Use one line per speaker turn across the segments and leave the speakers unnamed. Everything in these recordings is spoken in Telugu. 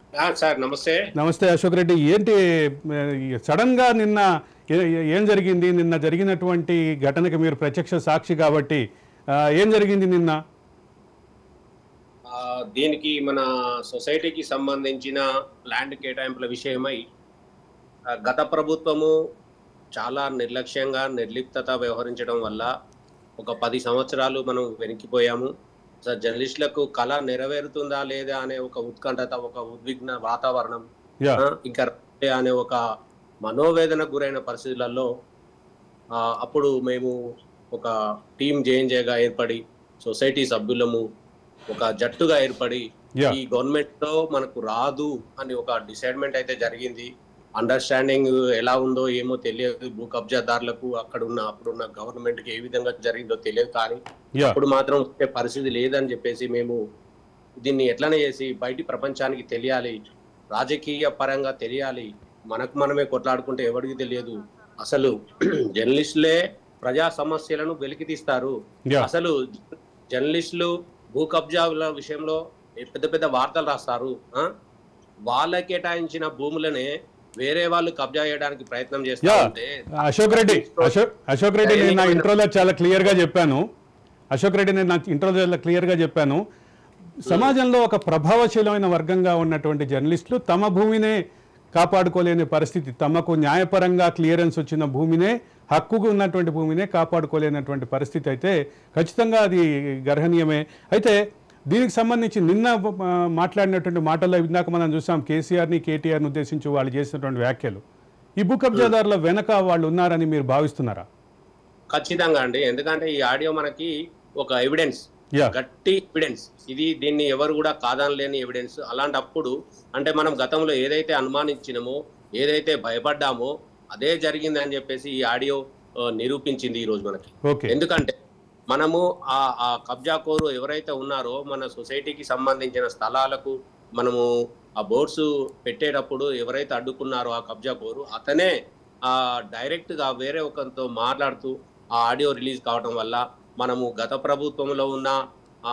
ఆ, సార్ నమస్తే
నమస్తే అశోక్ రెడ్డి ఏంటి సడన్ గా నిన్న ఏ- ఏ- ఏం జరిగింది నిన్న జరిగినటువంటి ఘటనకి మీరు ప్రత్యక్ష సాక్షి కాబట్టి ఆ, ఏం జరిగింది నిన్న
ఆ, దీనికి మన సొసైటీకి సంబంధించిన ల్యాండ్ కేటాయింపుల విషయమై ఆ, గత ప్రభుత్వము చాలా నిర్లక్ష్యంగా నిర్లిప్తత వ్యవహరించడం వల్ల ఒక పది సంవత్సరాలు మనం వెనక్కిపోయాము సార్ జర్నలిస్టులకు కళ నెరవేరుతుందా లేదా అనే ఒక ఉత్కంఠత ఒక ఉద్విగ్న వాతావరణం
యా
ఆ, ఇంకా రాలే అనే ఒక మనోవేదనకు గురైన పరిస్థితులలో ఆ, అప్పుడు మేము ఒక టీం జేఎన్జేగా ఏర్పడి సొసైటీ సభ్యులము ఒక జట్టుగా ఏర్పడి
Yeah.
ఈ గవర్నమెంట్ లో మనకు రాదు అని ఒక డిసైడ్మెంట్ అయితే జరిగింది అండర్స్టాండింగ్ ఎలా ఉందో ఏమో తెలియదు భూ కబ్జాదారులకు అక్కడ ఉన్న అప్పుడున్న గవర్నమెంట్ కి ఏ విధంగా జరిగిందో తెలియదు కానీ
యా
అప్పుడు మాత్రం వచ్చే పరిస్థితి లేదని చెప్పేసి మేము దీన్ని ఎట్లనే చేసి బయటి ప్రపంచానికి తెలియాలి రాజకీయ పరంగా తెలియాలి మనకు మనమే కొట్లాడుకుంటే ఎవరికి తెలియదు అసలు జర్నలిస్టులే ప్రజా సమస్యలను వెలికి తీస్తారు
యా
అసలు జర్నలిస్టులు భూ కబ్జాల విషయంలో పెద్ద పెద్ద వార్తలు రాస్తారు ఆ? వాళ్ళకి కేటాయించిన భూములనే వేరే వాళ్ళు కబ్జా చేయడానికి ప్రయత్నం చేస్తా
యా
ఉంటే
అశోక్ రెడ్డి అశోక్ అశోక్ రెడ్డి నేను నా ఇంట్రోలో చాలా క్లియర్ గా చెప్పాను అశోక్ రెడ్డి నేను నా ఇంట్రోలో చాలా క్లియర్ గా చెప్పాను సమాజంలో ఒక ప్రభావశీలమైన వర్గంగా ఉన్నటువంటి జర్నలిస్టులు తమ భూమినే కాపాడుకోలేని పరిస్థితి తమకు న్యాయపరంగా క్లియరెన్స్ వచ్చిన భూమినే హక్కుకు ఉన్నటువంటి భూమినే కాపాడుకోలేనటువంటి పరిస్థితి అయితే ఖచ్చితంగా అది గర్హనీయమే అయితే దీనికి సంబంధించి నిన్న ఆ, మాట్లాడినటువంటి మాటల్లో ఇందాక మనం చూసాం కేసీఆర్ని కేటీఆర్ని ఉద్దేశించి వాళ్ళు చేసినటువంటి వ్యాఖ్యలు ఈ భూ కబ్జాదారుల వెనక వాళ్ళు ఉన్నారని మీరు భావిస్తున్నారా
ఖచ్చితంగా అండి ఎందుకంటే ఈ ఆడియో మనకి ఒక ఎవిడెన్స్
యా
గట్టి ఎవిడెన్స్ ఇది దీన్ని ఎవరు కూడా కాదనలేని ఎవిడెన్స్ అలాంటప్పుడు అంటే మనం గతంలో ఏదైతే అనుమానించినమో ఏదైతే భయపడ్డామో అదే జరిగింది అని చెప్పేసి ఈ ఆడియో ఆ, నిరూపించింది ఈ రోజు మనకి
ఓకే
ఎందుకంటే మనము ఆ ఆ కబ్జా కోరు ఎవరైతే ఉన్నారో మన సొసైటీకి సంబంధించిన స్థలాలకు మనము ఆ బోర్డ్స్ పెట్టేటప్పుడు ఎవరైతే అడ్డుకున్నారో ఆ కబ్జా కోరు అతనే ఆ డైరెక్ట్ గా వేరే ఒకరితో మాట్లాడుతూ ఆ ఆడియో రిలీజ్ కావడం వల్ల మనము గత ప్రభుత్వంలో ఉన్న ఆ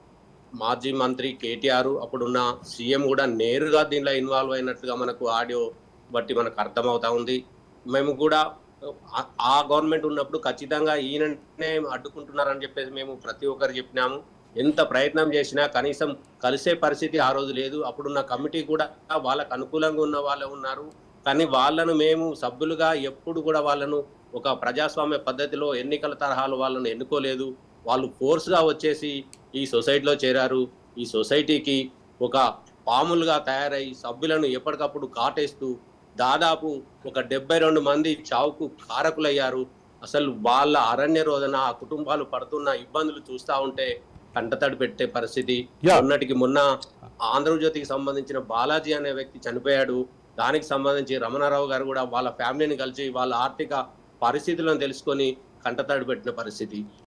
మాజీ మంత్రి కేటీఆర్ అప్పుడున్న సీఎం కూడా నేరుగా దీనిలో ఇన్వాల్వ్ అయినట్టుగా మనకు ఆడియో బట్టి మనకు అర్థమవుతా ఉంది మేము కూడా ఆ- ఆ గవర్నమెంట్ ఉన్నప్పుడు ఖచ్చితంగా ఈయననే అడ్డుకుంటున్నారని చెప్పేసి మేము ప్రతి ఒక్కరు చెప్పినాము ఎంత ప్రయత్నం చేసినా కనీసం కలిసే పరిస్థితి ఆ రోజు లేదు అప్పుడున్న కమిటీ కూడా వాళ్ళకు అనుకూలంగా ఉన్న వాళ్ళే ఉన్నారు కానీ వాళ్ళను మేము సభ్యులుగా ఎప్పుడు కూడా వాళ్ళను ఒక ప్రజాస్వామ్య పద్ధతిలో ఎన్నికల తరహాలో వాళ్ళను ఎన్నుకోలేదు వాళ్ళు ఫోర్స్గా వచ్చేసి ఈ సొసైటీలో చేరారు ఈ సొసైటీకి ఒక పాములుగా తయారై సభ్యులను ఎప్పటికప్పుడు కాటేస్తూ దాదాపు ఒక డెబ్బై రెండు మంది చావుకు కారకులయ్యారు అసలు వాళ్ళ అరణ్య రోజున ఆ కుటుంబాలు పడుతున్న ఇబ్బందులు చూస్తా ఉంటే కంటతడి పెట్టే పరిస్థితి
Yeah.
మొన్నటికి మొన్న ఆంధ్రజ్యోతికి సంబంధించిన బాలాజీ అనే వ్యక్తి చనిపోయాడు దానికి సంబంధించి రమణారావు గారు కూడా వాళ్ళ ఫ్యామిలీని కలిసి వాళ్ళ ఆర్థిక పరిస్థితులను తెలుసుకొని కంటతడి పెట్టిన పరిస్థితి